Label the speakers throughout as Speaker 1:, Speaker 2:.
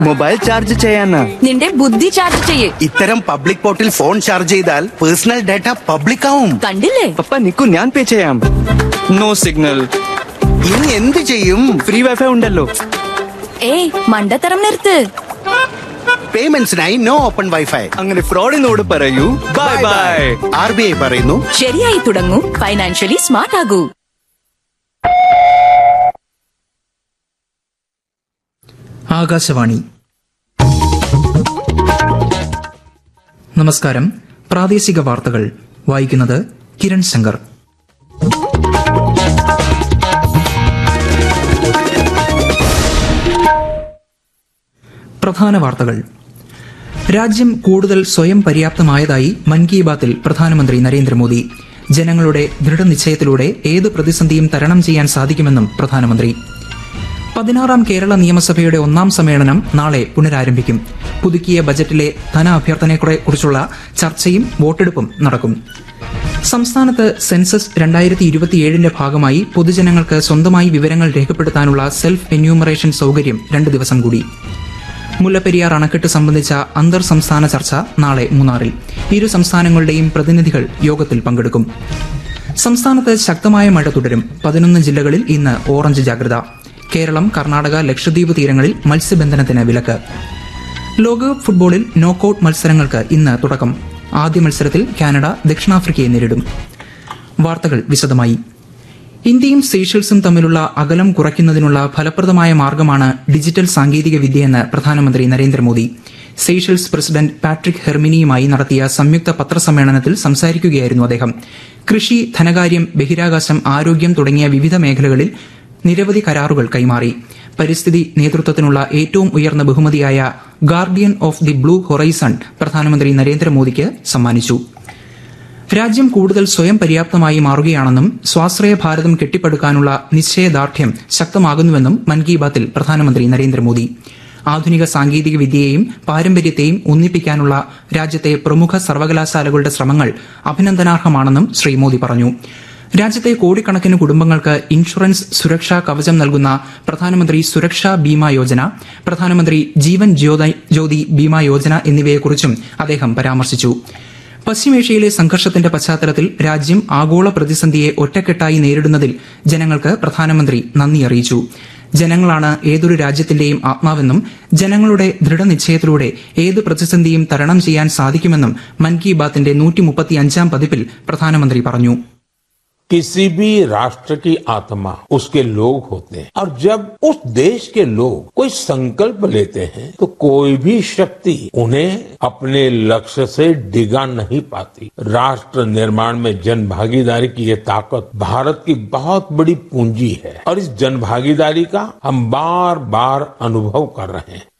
Speaker 1: mobile charge ചെയ്യാനാ
Speaker 2: നിന്റെ ബുദ്ധി ചാർജ് ചെയ്യേ
Speaker 3: ഇത്തരം പബ്ലിക് പോർട്ടിൽ ഫോൺ ചാർജ് ചെയ്താൽ പേഴ്സണൽ ഡാറ്റ പബ്ലിക് ആവും
Speaker 2: കണ്ടില്ലേ
Speaker 1: പപ്പ നിക്കു ഞാൻ പേ ചെയ്യാം നോ സിഗ്നൽ
Speaker 3: ഇനി എന്ത് ചെയ്യും
Speaker 1: ഫ്രീ വൈഫൈ ഉണ്ടല്ലോ
Speaker 2: ഏയ് മണ്ടത്തരം നിർത്ത്
Speaker 3: പേയ്മെന്റ്സിനായി നോ ഓപ്പൺ വൈഫൈ
Speaker 1: അങ്ങനെ ഫ്രോഡിനോട് പറയൂ bye bye
Speaker 3: R B I പറയുന്നു
Speaker 2: ശരിയായി തുടങ്ങൂ ഫൈനാൻഷ്യലി സ്മാർട്ട് ആകൂ
Speaker 4: ആകാശവാണി നമസ്കാരം പ്രാദേശിക വാർത്തകൾ വായിക്കുന്നത് കിരൺ ശങ്കർ പ്രധാന വാർത്തകൾ രാജ്യം കൂടുതൽ സ്വയം പര്യാപ്തമായതായി മൻ കി ബാത്തിൽ പ്രധാനമന്ത്രി നരേന്ദ്രമോദി ജനങ്ങളുടെ ദൃഢനിശ്ചയത്തിലൂടെ ഏത് പ്രതിസന്ധിയും തരണം ചെയ്യാൻ സാധിക്കുമെന്നും പ്രധാനമന്ത്രി പതിനാറാം കേരള നിയമസഭയുടെ ഒന്നാം സമ്മേളനം നാളെ പുനരാരംഭിക്കും പുതുക്കിയ ബജറ്റിലെ ധനാഭ്യർത്ഥനയെക്കുറിച്ചുള്ള ചർച്ചയും വോട്ടെടുപ്പും നടക്കും സംസ്ഥാനത്ത് സെൻസസ് രണ്ടായിരത്തി ഇരുപത്തിയേഴിന്റെ ഭാഗമായി പൊതുജനങ്ങൾക്ക് സ്വന്തമായി വിവരങ്ങൾ രേഖപ്പെടുത്താനുള്ള സെൽഫ് എന്യൂമറേഷൻ സൌകര്യം രണ്ട് ദിവസം കൂടി മുല്ലപ്പെരിയാർ അണക്കെട്ട് സംബന്ധിച്ച അന്തർ സംസ്ഥാന ചർച്ച നാളെ മൂന്നാറിൽ ഇരു സംസ്ഥാനങ്ങളുടെയും പ്രതിനിധികൾ യോഗത്തിൽ പങ്കെടുക്കും സംസ്ഥാനത്ത് ശക്തമായ മഴ തുടരും പതിനൊന്ന് ജില്ലകളിൽ ഇന്ന് ഓറഞ്ച് ജാഗ്രത കേരളം കർണാടക ലക്ഷദ്വീപ് തീരങ്ങളിൽ മത്സ്യബന്ധനത്തിന് വിലക്ക് ലോകകപ്പ് ഫുട്ബോളിൽ നോക്കൌട്ട് മത്സരങ്ങൾക്ക് ഇന്ന് തുടക്കം ആദ്യ മത്സരത്തിൽ കാനഡ ദക്ഷിണാഫ്രിക്കയെ നേരിടും വാർത്തകൾ വിശദമായി ഇന്ത്യയും സീഷൽസും തമ്മിലുള്ള അകലം കുറയ്ക്കുന്നതിനുള്ള ഫലപ്രദമായ മാർഗമാണ് ഡിജിറ്റൽ സാങ്കേതിക വിദ്യയെന്ന് പ്രധാനമന്ത്രി നരേന്ദ്രമോദി സീഷൽസ് പ്രസിഡന്റ് പാട്രിക് ഹെർമിനിയുമായി നടത്തിയ സംയുക്ത പത്രസമ്മേളനത്തിൽ സംസാരിക്കുകയായിരുന്നു അദ്ദേഹം കൃഷി ധനകാര്യം ബഹിരാകാശം ആരോഗ്യം തുടങ്ങിയ വിവിധ മേഖലകളിൽ നിരവധി കരാറുകൾ കൈമാറി പരിസ്ഥിതി നേതൃത്വത്തിനുള്ള ഏറ്റവും ഉയർന്ന ബഹുമതിയായ guardian of the blue horizon പ്രധാനമന്ത്രി നരേന്ദ്രമോദിക്ക് സമ്മാനിച്ചു രാജ്യം കൂടുതൽ സ്വയം പര്യാപ്തമായി മാറുകയാണെന്നും സ്വാശ്രയ ഭാരതം കെട്ടിപ്പടുക്കാനുള്ള നിശ്ചയദാർഢ്യം ശക്തമാകുന്നുവെന്നും മൻ കി ബാത്തിൽ പ്രധാനമന്ത്രി നരേന്ദ്രമോദി ആധുനിക സാങ്കേതിക വിദ്യയെയും പാരമ്പര്യത്തെയും ഒന്നിപ്പിക്കാനുള്ള രാജ്യത്തെ പ്രമുഖ സർവകലാശാലകളുടെ ശ്രമങ്ങൾ അഭിനന്ദനാർഹമാണെന്നും ശ്രീ മോദി പറഞ്ഞു രാജ്യത്തെ കോടിക്കണക്കിന് കുടുംബങ്ങൾക്ക് ഇൻഷുറൻസ് സുരക്ഷാ കവചം നൽകുന്ന പ്രധാനമന്ത്രി സുരക്ഷാ ബീമാ യോജന പ്രധാനമന്ത്രി ജീവൻ ജ്യോതി- ജ്യോതി ബീമാ യോജന എന്നിവയെക്കുറിച്ചും അദ്ദേഹം പരാമർശിച്ചു പശ്ചിമേഷ്യയിലെ സംഘർഷത്തിന്റെ പശ്ചാത്തലത്തിൽ രാജ്യം ആഗോള പ്രതിസന്ധിയെ ഒറ്റക്കെട്ടായി നേരിടുന്നതിൽ ജനങ്ങൾക്ക് പ്രധാനമന്ത്രി നന്ദി അറിയിച്ചു ജനങ്ങളാണ് ഏതൊരു രാജ്യത്തിന്റെയും ആത്മാവെന്നും ജനങ്ങളുടെ ദൃഢനിശ്ചയത്തിലൂടെ ഏത് പ്രതിസന്ധിയും തരണം ചെയ്യാൻ സാധിക്കുമെന്നും മൻ കി ബാത്തിന്റെ നൂറ്റിമുപ്പത്തിയഞ്ചാം പതിപ്പിൽ പ്രധാനമന്ത്രി പറഞ്ഞു
Speaker 5: किसी भी राष्ट्र की आत्मा उसके लोग होते हैं और जब उस देश के लोग कोई संकल्प लेते हैं तो कोई भी शक्ति उन्हें अपने लक्ष्य से डिगा नहीं पाती राष्ट्र निर्माण में जन भागीदारी की ये ताकत भारत की बहुत बड़ी पूंजी है और इस जन भागीदारी का हम बार बार अनुभव कर रहे हैं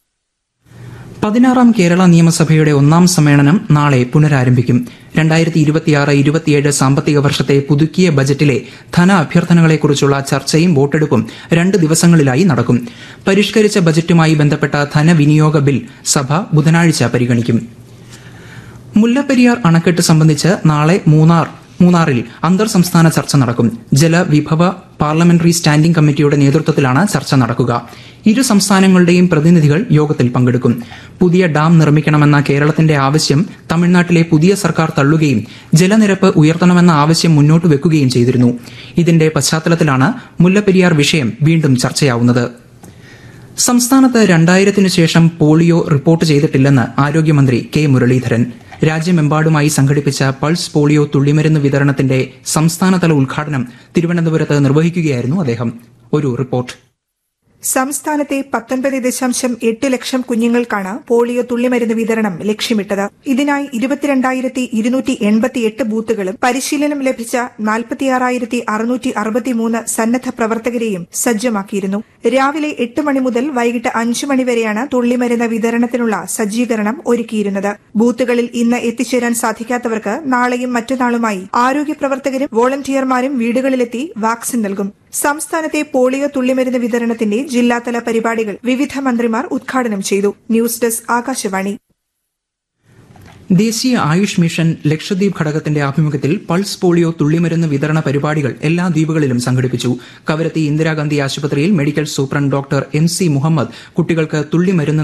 Speaker 4: പതിനാറാം കേരള നിയമസഭയുടെ ഒന്നാം സമ്മേളനം നാളെ പുനരാരംഭിക്കും രണ്ടായിരത്തി ഇരുപത്തിയാറ് ഇരുപത്തിയേഴ് സാമ്പത്തിക വർഷത്തെ പുതുക്കിയ ബജറ്റിലെ ധന അഭ്യർത്ഥനകളെക്കുറിച്ചുള്ള ചർച്ചയും വോട്ടെടുപ്പും രണ്ട് ദിവസങ്ങളിലായി നടക്കും പരിഷ്കരിച്ച ബജറ്റുമായി ബന്ധപ്പെട്ട ധനവിനിയോഗ ബിൽ സഭ ബുധനാഴ്ച പരിഗണിക്കും മുല്ലപ്പെരിയാർ അണക്കെട്ട് സംബന്ധിച്ച് നാളെ മൂന്നാർ മൂന്നാറിൽ അന്തർ സംസ്ഥാന ചർച്ച നടക്കും ജലവിഭവ പാർലമെന്ററി സ്റ്റാൻഡിംഗ് കമ്മിറ്റിയുടെ നേതൃത്വത്തിലാണ് ചർച്ച നടക്കുക ഇരു സംസ്ഥാനങ്ങളുടെയും പ്രതിനിധികൾ യോഗത്തിൽ പങ്കെടുക്കും പുതിയ ഡാം നിർമ്മിക്കണമെന്ന കേരളത്തിന്റെ ആവശ്യം തമിഴ്നാട്ടിലെ പുതിയ സർക്കാർ തള്ളുകയും ജലനിരപ്പ് ഉയർത്തണമെന്ന ആവശ്യം മുന്നോട്ട് വെക്കുകയും ചെയ്തിരുന്നു ഇതിന്റെ പശ്ചാത്തലത്തിലാണ് മുല്ലപ്പെരിയാർ വിഷയം വീണ്ടും ചർച്ചയാവുന്നത് സംസ്ഥാനത്ത് രണ്ടായിരത്തിനു ശേഷം പോളിയോ റിപ്പോർട്ട് ചെയ്തിട്ടില്ലെന്ന് ആരോഗ്യമന്ത്രി കെ മുരളീധരൻ രാജ്യമെമ്പാടുമായി സംഘടിപ്പിച്ച പൾസ് പോളിയോ തുള്ളിമരുന്ന് വിതരണത്തിന്റെ സംസ്ഥാനതല ഉദ്ഘാടനം തിരുവനന്തപുരത്ത് നിർവഹിക്കുകയായിരുന്നു അദ്ദേഹം ഒരു റിപ്പോർട്ട്
Speaker 6: സംസ്ഥാനത്തെ പത്തൊൻപത് ദശാംശം എട്ട് ലക്ഷം കുഞ്ഞുങ്ങൾക്കാണ് പോളിയോ തുള്ളിമരുന്ന് വിതരണം ലക്ഷ്യമിട്ടത് ഇതിനായി ഇരുപത്തിരണ്ടായിരത്തി ഇരുന്നൂറ്റി എൺപത്തിയെട്ട് ബൂത്തുകളും പരിശീലനം ലഭിച്ച നാൽപ്പത്തിയാറായിരത്തി അറുന്നൂറ്റി അറുപത്തിമൂന്ന് സന്നദ്ധ പ്രവർത്തകരെയും സജ്ജമാക്കിയിരുന്നു രാവിലെ എട്ട് മണി മുതൽ വൈകിട്ട് അഞ്ചു മണി വരെയാണ് തുള്ളിമരുന്ന് വിതരണത്തിനുള്ള സജ്ജീകരണം ഒരുക്കിയിരുന്നത് ബൂത്തുകളിൽ ഇന്ന് എത്തിച്ചേരാൻ സാധിക്കാത്തവർക്ക് നാളെയും മറ്റന്നാളുമായി ആരോഗ്യ പ്രവർത്തകരും വോളണ്ടിയർമാരും വീടുകളിലെത്തി വാക്സിൻ നൽകും സംസ്ഥാനത്തെ പോളിയോ തുള്ളിമരുന്ന് വിതരണത്തിന്റെ ജില്ലാതല പരിപാടികൾ വിവിധ മന്ത്രിമാർ ഉദ്ഘാടനം ചെയ്തു ന്യൂസ് ഡെസ്ക് ആകാശവാണി
Speaker 4: ദേശീയ ആയുഷ് മിഷൻ ലക്ഷദ്വീപ് ഘടകത്തിന്റെ ആഭിമുഖ്യത്തിൽ പൾസ് പോളിയോ തുള്ളിമരുന്ന് വിതരണ പരിപാടികൾ എല്ലാ ദ്വീപുകളിലും സംഘടിപ്പിച്ചു കവരത്തി ഇന്ദിരാഗാന്ധി ആശുപത്രിയിൽ medical superintendent doctor M C Muhammad കുട്ടികൾക്ക് തുള്ളിമരുന്ന്